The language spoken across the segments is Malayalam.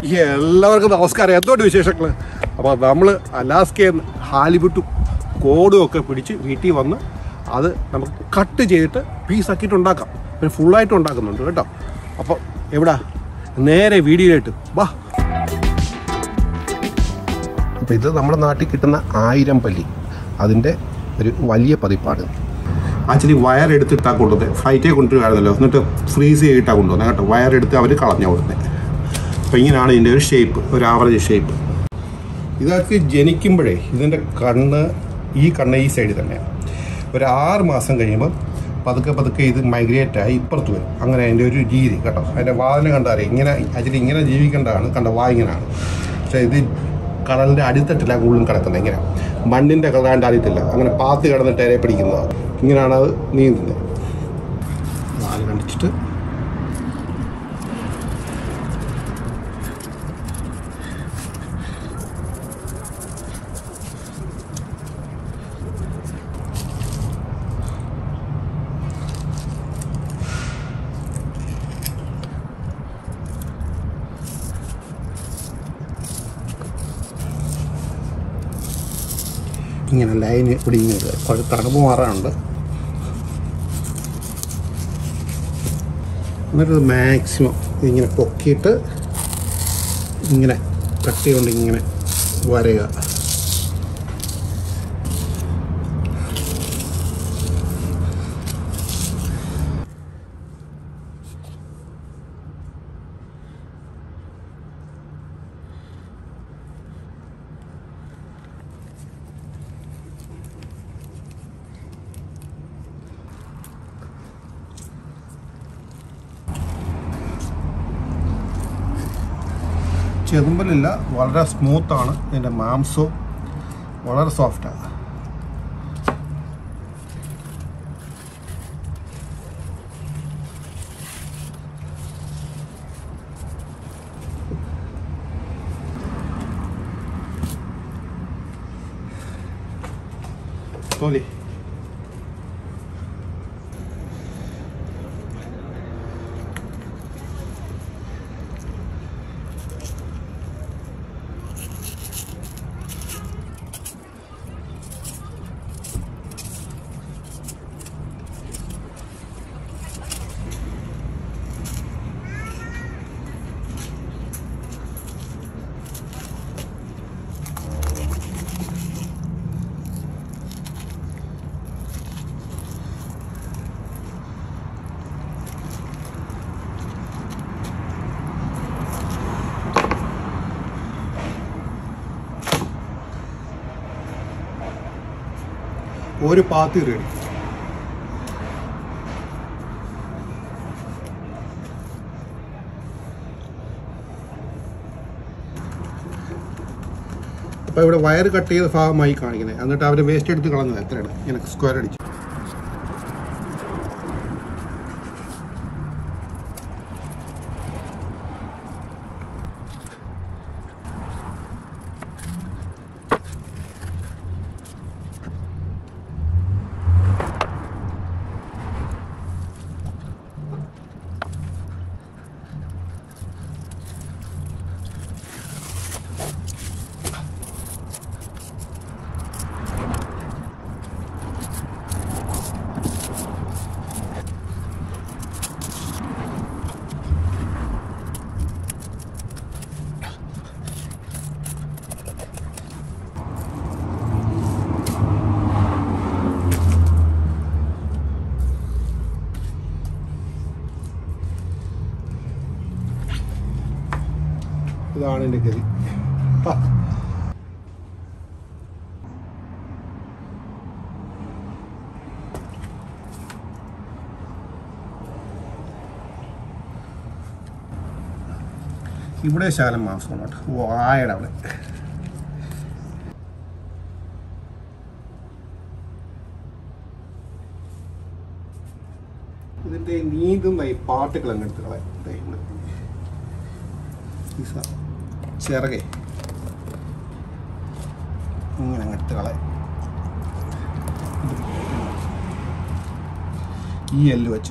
എല്ലാവർക്കും നമസ്കാരം എന്തുകൊണ്ട് വിശേഷങ്ങൾ അപ്പോൾ നമ്മൾ അലാസ്കയിൽ നിന്ന് ഹാലിബുട്ടും കോടും ഒക്കെ പിടിച്ച് വീട്ടിൽ വന്ന് അത് നമുക്ക് കട്ട് ചെയ്തിട്ട് പീസാക്കിയിട്ട് ഉണ്ടാക്കാം പിന്നെ ഫുള്ളായിട്ട് ഉണ്ടാക്കുന്നുണ്ട് കേട്ടോ അപ്പോൾ എവിടാ നേരെ വീഡിയോയിലായിട്ട് വാ അപ്പോൾ ഇത് നമ്മുടെ നാട്ടിൽ കിട്ടുന്ന ആയിരം പല്ലി അതിൻ്റെ ഒരു വലിയ പതിപ്പാണ് ആക്ച്വലി വയർ എടുത്തിട്ടാണ് കൊണ്ടുവന്നത് ഫ്ലൈറ്റേ കൊണ്ടുവരുമായിരുന്നല്ലോ എന്നിട്ട് ഫ്രീസ് ചെയ്തിട്ടാണ് കൊണ്ടുവന്നത് കേട്ടോ വയർ എടുത്ത് അവർ കളഞ്ഞു കൊടുക്കുന്നത് അപ്പോൾ ഇങ്ങനെയാണ് ഇതിൻ്റെ ഒരു ഷേപ്പ് ഒരു ആവറേജ് ഷേപ്പ് ഇതൊക്കെ ജനിക്കുമ്പോഴേ ഇതിൻ്റെ കണ്ണ് ഈ കണ്ണ് ഈ സൈഡിൽ തന്നെയാണ് ഒരു ആറ് മാസം കഴിയുമ്പോൾ പതുക്കെ പതുക്കെ ഇത് മൈഗ്രേറ്റ് ആയി ഇപ്പുറത്ത് വരും അങ്ങനെ അതിൻ്റെ ഒരു രീതി കേട്ടോ അതിൻ്റെ വാതിനെ കണ്ടാൽ ഇങ്ങനെ ആക്ച്വലി ഇങ്ങനെ ജീവിക്കേണ്ടതാണ് കണ്ട വാ ഇങ്ങനെയാണ് പക്ഷേ ഇത് കടലിൻ്റെ അടിത്തട്ടില്ല കൂടുതലും കിടക്കുന്നത് ഇങ്ങനെ മണ്ണിൻ്റെ കടലിൻ്റെ അടിയത്തില്ല അങ്ങനെ പാത്ത് കിടന്നിട്ട് ഇരയെ പിടിക്കുന്നത് ഇങ്ങനെയാണ് അത് നീന്തുന്നത് വാല് കണ്ടിച്ചിട്ട് ഇങ്ങനെ ലൈന് പിടിക്കുന്നത് കുറച്ച് തണുപ്പ് മാറാനുണ്ട് എന്നിട്ട് മാക്സിമം ഇങ്ങനെ പൊക്കിയിട്ട് ഇങ്ങനെ കട്ട് ചെയ്തുകൊണ്ട് ഇങ്ങനെ വരയുക ചെതുമ്പലില്ല വളരെ സ്മൂത്താണ് ഇതിൻ്റെ മാംസവും വളരെ സോഫ്റ്റാണ് തോലി ഒരു പാത്തി റെഡി അപ്പോൾ ഇവിടെ വയർ കട്ട് ചെയ്ത ഭാഗമായി കാണിക്കുന്നത് എന്നിട്ട് അവർ വേസ്റ്റ് എടുത്ത് കളഞ്ഞത് എത്രയാണ് ഇങ്ങനെ സ്ക്വയർ അടിച്ച് ഇതാണ് എൻ്റെ ഗതി ഹാ. ഇവിടെ ശാലം മാംസമാണ് കേട്ടോ വായയുടെ അവിടെ ഇതിൻ്റെ നീന്തുന്ന ഈ പാട്ടുകൾ അങ്ങ് എടുത്ത് കളയാം ദേ ഇവിടെ. ഈ സ- ചിറകെ ഇങ്ങനെ അങ്ങ് എടുത്ത് കളയാം ഈ എല്ല് വെച്ച്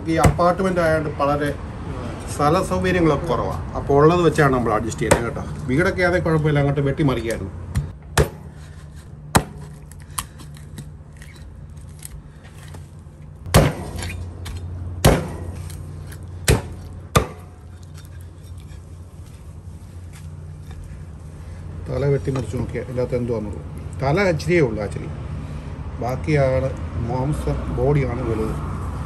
നമുക്ക് ഈ അപ്പാർട്ട്മെന്റ് ആയതുകൊണ്ട് വളരെ സ്ഥല സൗകര്യങ്ങളൊക്കെ കുറവാണ് അപ്പോൾ ഉള്ളത് വെച്ചാണ് നമ്മൾ അഡ്ജസ്റ്റ് ചെയ്യുന്നത് കേട്ടോ വീടൊക്കെ ആണെങ്കിൽ കുഴപ്പമില്ല അങ്ങോട്ട് വെട്ടിമറിക്കായിരുന്നു തല വെട്ടിമറിച്ച് നോക്കിയാൽ ഇതിനകത്ത് എന്തുവാന്നുള്ളൂ തല ഇച്ചിരിയേ ഉള്ളൂ ആക്ച്വലി ബാക്കിയാണ് മാംസം ബോഡിയാണ് വലുത്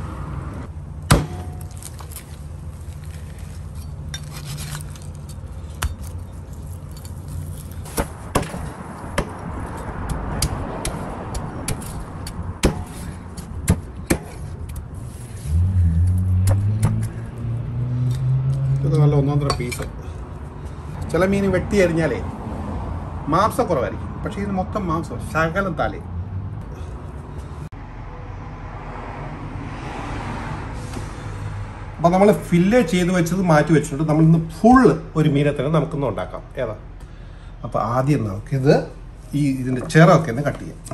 ഇത് നല്ല ഒന്നാന്തര പീസ് ചില മീൻ വെട്ടി അരിഞ്ഞാലേ മാംസം കുറവായിരിക്കും പക്ഷേ ഇത് മൊത്തം മാംസം ശകലം തലേ അപ്പം നമ്മൾ ഫില്ല് ചെയ്ത് വെച്ചത് മാറ്റി വെച്ചിട്ടുണ്ട് നമ്മൾ ഇന്ന് ഫുള്ള് ഒരു മീനെ തന്നെ നമുക്കൊന്ന് ഉണ്ടാക്കാം ഏതാ അപ്പോൾ ആദ്യം നമുക്കിത് ഈ ഇതിൻ്റെ ചിറമൊക്കെ ഒന്ന് കട്ട് ചെയ്യാം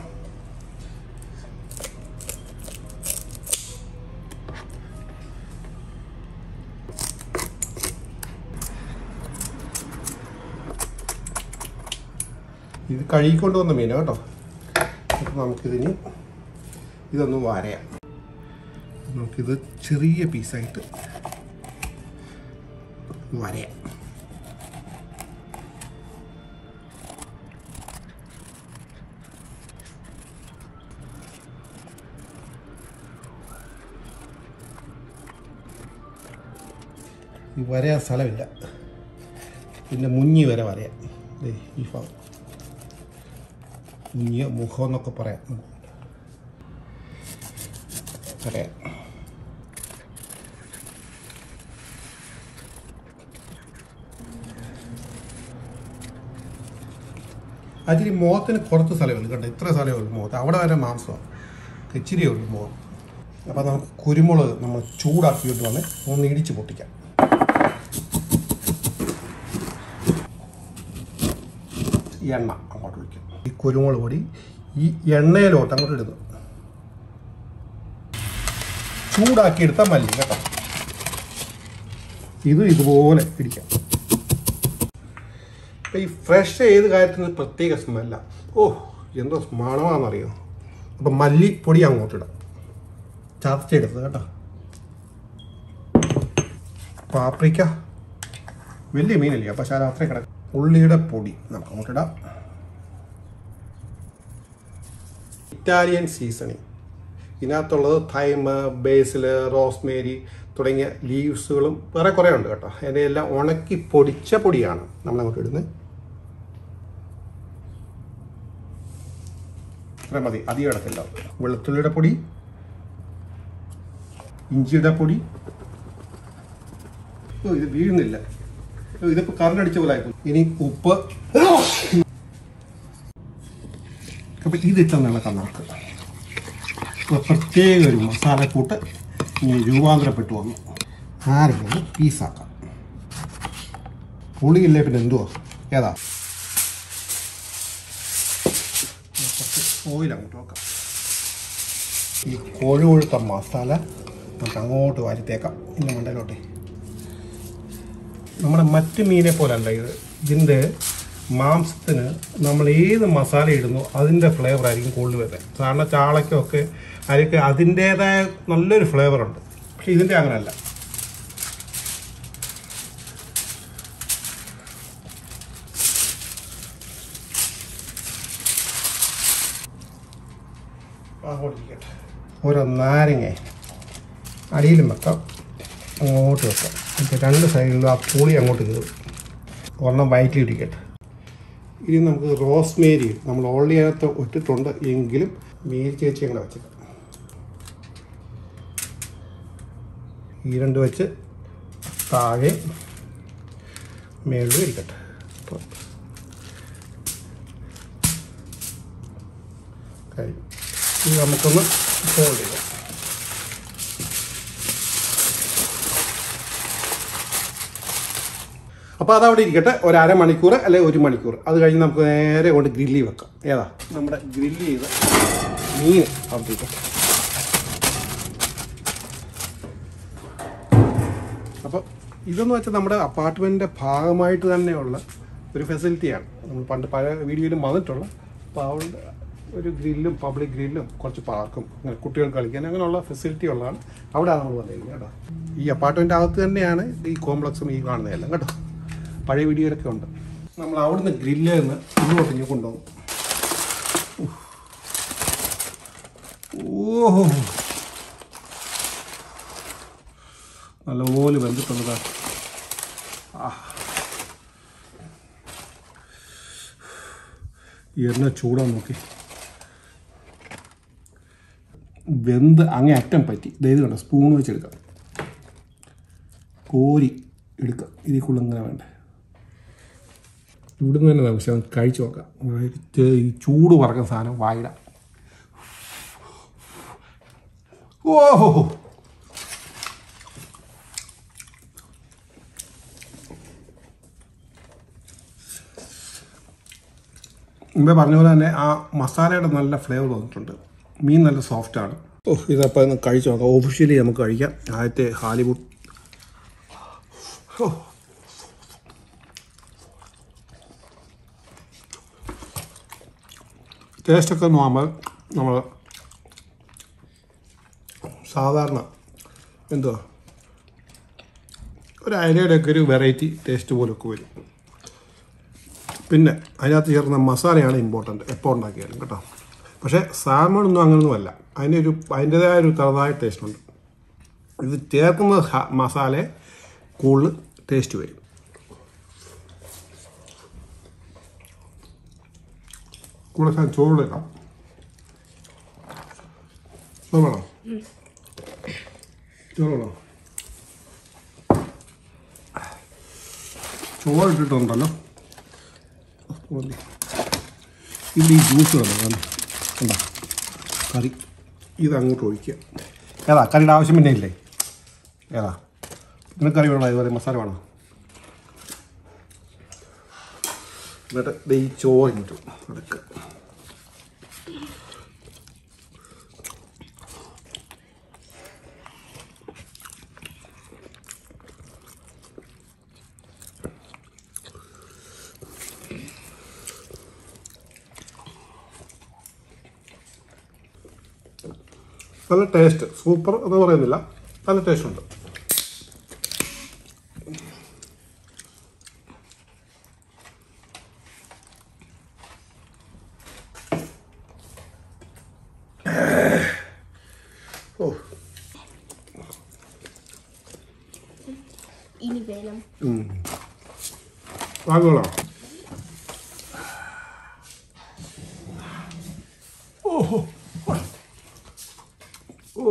ഇത് കഴുകിക്കൊണ്ട് വന്ന മീനാണ് കേട്ടോ അപ്പം നമുക്കിതിന് ഇതൊന്ന് വരയാം നമുക്കിത് ചെറിയ പീസായിട്ട് വരയാം ഈ വരയാൻ സ്ഥലമില്ല പിന്നെ മുഞ്ഞി വരെ വരയാം ദേ ഈ ഭാഗം മുങ്ങിയ മുഖം എന്നൊക്കെ പറയാം പറയാം അതിന് മുഖത്തിന് കുറച്ച് സ്ഥലമേ ഉള്ളൂ കണ്ടോ ഇത്ര സ്ഥലമേ ഉള്ളൂ മുഖത്ത് അവിടെ വരെ മാംസമാണ് ഇച്ചിരിയേ ഉള്ളൂ മുഖം അപ്പോൾ നമുക്ക് കുരുമുളക് നമ്മൾ ചൂടാക്കിയിട്ട് വന്ന് ഒന്ന് ഇടിച്ച് പൊട്ടിക്കാം എണ്ണ അങ്ങോട്ട് ഒഴിക്കും ഈ കുരുമുളക് പൊടി ഈ എണ്ണയിലോട്ട് അങ്ങോട്ട് ഇടുന്നു ചൂടാക്കി എടുത്ത മല്ലി കേട്ടോ ഇത് ഇതുപോലെ പിടിക്കാം ഇപ്പം ഈ ഫ്രഷ് ഏത് കാര്യത്തിന് പ്രത്യേക സ്മെല്ല ഓ എന്തോ മണമാണെന്നറിയോ അപ്പം മല്ലിപ്പൊടി അങ്ങോട്ടിടാം ചതച്ചെടുത്തത് കേട്ടോ പാപ്രിക്ക വലിയ മീനല്ലേ അപ്പം ശാല അത്രയും കിടക്കും ഉള്ളിയുടെ പൊടി നമുക്ക് അങ്ങോട്ടിടാം ഇറ്റാലിയൻ സീസണിങ് ഇതിനകത്തുള്ളത് തൈമ് ബേസിൽ റോസ്മേരി തുടങ്ങിയ ലീവ്സുകളും വേറെ കുറേ ഉണ്ട് കേട്ടോ അതിൻ്റെ എല്ലാം ഉണക്കി പൊടിച്ച പൊടിയാണ് നമ്മൾ അങ്ങോട്ട് ഇടുന്നത് ഇത്ര മതി അധികം ഇടത്തില്ല വെളുത്തുള്ളിയുടെ പൊടി ഇഞ്ചിയുടെ പൊടി ഓ ഇത് വീഴുന്നില്ല ഓ, ഇതിപ്പോ കറണ്ടടിച്ച പോലെ ആയിപ്പോയി ഇനി ഉപ്പ് അപ്പൊ ഇതിട്ട് ഇളക്കാം നമുക്ക് ഇപ്പൊ പ്രത്യേക ഒരു മസാലക്കൂട്ട് ഇനി രൂപാന്തരപ്പെട്ടു വന്നു ആരെങ്കിലും പീസാക്കാം പുളിയില്ലേ പിന്നെ എന്തുവാ ഏതാ കുറച്ച് ഓയിൽ അങ്ങോട്ട് വെക്കാം ഈ കോഴി കൊഴുത്ത മസാല നമുക്ക് അങ്ങോട്ട് വാരിത്തേക്കാം ഇന്ന് മണ്ടയിലോട്ടെ നമ്മുടെ മറ്റ് മീനെ പോലല്ല ഇത് ഇതിൻ്റെ മാംസത്തിന് നമ്മൾ ഏത് മസാല ഇടുന്നു അതിൻ്റെ ഫ്ലേവർ ആയിരിക്കും കൂടുതൽ വരുന്നത് സാധാരണ ചാളയ്ക്കൊക്കെ അതിലേക്ക് അതിൻ്റേതായ നല്ലൊരു ഫ്ലേവർ ഉണ്ട് പക്ഷെ ഇതിൻ്റെ അങ്ങനെയല്ല അങ്ങോട്ടിരിക്കട്ടെ ഓരോ നാരങ്ങ അടിയിലും വെക്കാം അങ്ങോട്ട് വെക്കാം എന്നിട്ട് രണ്ട് സൈഡിലും ആ പുളി അങ്ങോട്ട് കയറും ഒരെണ്ണം വയറ്റിൽ ഇരിക്കട്ടെ ഇനി നമുക്ക് റോസ്മേരി നമ്മൾ ഓൾറെഡി അതിനകത്ത് ഇട്ടിട്ടുണ്ട് എങ്കിലും മേരി ചേച്ചി അങ്ങനെ വെച്ചേക്കാം ഈ രണ്ട് വെച്ച് താഴെ മേളിൽ ഇരിക്കട്ടെ അപ്പോൾ കഴിഞ്ഞു ഇത് നമുക്കൊന്ന് ഫോൾഡ് ചെയ്യാം അപ്പോൾ അതവിടെ ഇരിക്കട്ടെ ഒരു അരമണിക്കൂർ അല്ലെ ഒരു മണിക്കൂർ അത് കഴിഞ്ഞ് നമുക്ക് നേരെ കൊണ്ട് ഗ്രില്ലി വെക്കാം ഏതാ നമ്മുടെ ഗ്രില്ല് ചെയ്ത മീൻ അവിടെ ഇരിക്കട്ടെ അപ്പോൾ ഇതെന്ന് വെച്ചാൽ നമ്മുടെ അപ്പാർട്ട്മെൻറ്റിൻ്റെ ഭാഗമായിട്ട് തന്നെയുള്ള ഒരു ഫെസിലിറ്റിയാണ് നമ്മൾ പണ്ട് പഴയ വീഡിയോയിലും വന്നിട്ടുള്ള അപ്പോൾ അതുകൊണ്ട് ഒരു ഗ്രില്ലും പബ്ലിക് ഗ്രില്ലും കുറച്ച് പാർക്കും അങ്ങനെ കുട്ടികൾ കളിക്കാൻ അങ്ങനെയുള്ള ഫെസിലിറ്റി ഉള്ളതാണ് അവിടെയാണ് നമ്മൾ വന്നിരിക്കുന്നത് കേട്ടോ ഈ അപ്പാർട്ട്മെൻ്റ് അകത്ത് തന്നെയാണ് ഈ കോംപ്ലക്സും ഈ കാണുന്നതെല്ലാം കേട്ടോ പഴയ വീഡിയോയിലൊക്കെ ഉണ്ട് നമ്മൾ അവിടുന്ന് ഗ്രില്ലിൽ നിന്ന് ഇങ്ങോട്ട് ഇങ്ങ് കൊണ്ടുപോകും ഓഹോ നല്ലപോലെ വെന്തിട്ടുള്ളതാ ആ എണ്ണ ചൂടാ നോക്കി വെന്ത് അങ്ങേ അറ്റം പറ്റി ഇത് കണ്ടോ സ്പൂൺ വെച്ചെടുക്കാം കോരി എടുക്കാം ഇതിൽ കൂടുതൽ ഇങ്ങനെ വേണ്ടേ ഇവിടുന്ന് തന്നെ പക്ഷെ നമുക്ക് കഴിച്ചു നോക്കാം വായിട്ട് ഈ ചൂട് പറക്കുന്ന സാധനം വായിടാം ഓഹോ മുമ്പേ പറഞ്ഞ പോലെ തന്നെ ആ മസാലയുടെ നല്ല ഫ്ലേവർ വന്നിട്ടുണ്ട് മീൻ നല്ല സോഫ്റ്റ് ആണ് ഓ ഇതപ്പോൾ ഒന്ന് കഴിച്ചു നോക്കാം ഒഫീഷ്യലി നമുക്ക് കഴിക്കാം ആദ്യത്തെ ഹാലിവുഡ് ഓ ടേസ്റ്റൊക്കെ നോക്കുമ്പോൾ നമ്മൾ സാധാരണ എന്തുവാ ഒരു അയലയുടെയൊക്കെ ഒരു വെറൈറ്റി ടേസ്റ്റ് പോലൊക്കെ വരും പിന്നെ അതിനകത്ത് ചേർന്ന മസാലയാണ് ഇമ്പോർട്ടൻ്റ് എപ്പോൾ ഉണ്ടാക്കിയാലും കേട്ടോ പക്ഷേ സാൽമൺ ഒന്നും അങ്ങനൊന്നുമല്ല അതിനൊരു അതിൻ്റെതായ ഒരു തനതായ ടേസ്റ്റ് ഉണ്ട് ഇത് ചേർക്കുന്ന ഹ- മസാല കൂടുതൽ ടേസ്റ്റ് വരും കൂടെ ഞാൻ ചോറിലിടാം ചോറ് വേണോ ചോറ് വേണോ ചോറ് ഇട്ടിട്ടുണ്ടല്ലോ മതി. ഇതിൽ ഈ ജ്യൂസ് വേണം കണ്ടോ കണ്ടോ കറി ഇത് അങ്ങോട്ട് ഒഴിക്കുക ഏതാ കറിയുടെ ആവശ്യം പിന്നെ ഇല്ലേ ഏതാ നിനക്ക് കറി വേണോ ഇതുപോലെ മസാല വേണോ എന്നിട്ട് ദേ ഈ ചോറ് ഇങ്ങോട്ട് എടുക്കുക നല്ല ടേസ്റ്റ് സൂപ്പർ എന്ന് പറയുന്നില്ല നല്ല ടേസ്റ്റ് ഉണ്ട് ഓ ഇനി വേണം വാങ്ങോളാം ഓഹോ ഓ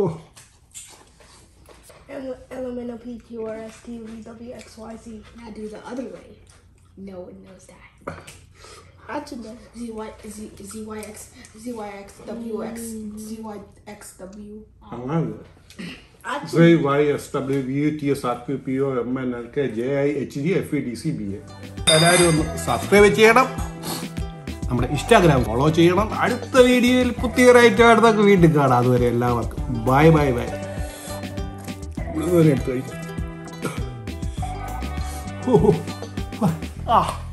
Ele- Elemental P Q R S T V W X Y Z. Now do the other way. No one knows that. Actually, Z Y Z Z Y X Z Y X W X Z Y X W. അങ്ങനെ actually, J Y S W V T S R Q P O M N L K J I H D F E D C B A എല്ലാവരും ഒന്ന് സബ്സ്ക്രൈബ് ചെയ്യണം നമ്മുടെ ഇൻസ്റ്റാഗ്രാം ഫോളോ ചെയ്യണം അടുത്ത വീഡിയോയിൽ പുതിയ റൈറ്റ് അടുത്തൊക്കെ വീണ്ടും കാണാം അതുവരെ എല്ലാവർക്കും ബൈ ബൈ ബൈ എടുത്ത് കഴിക്കും ഓ ആ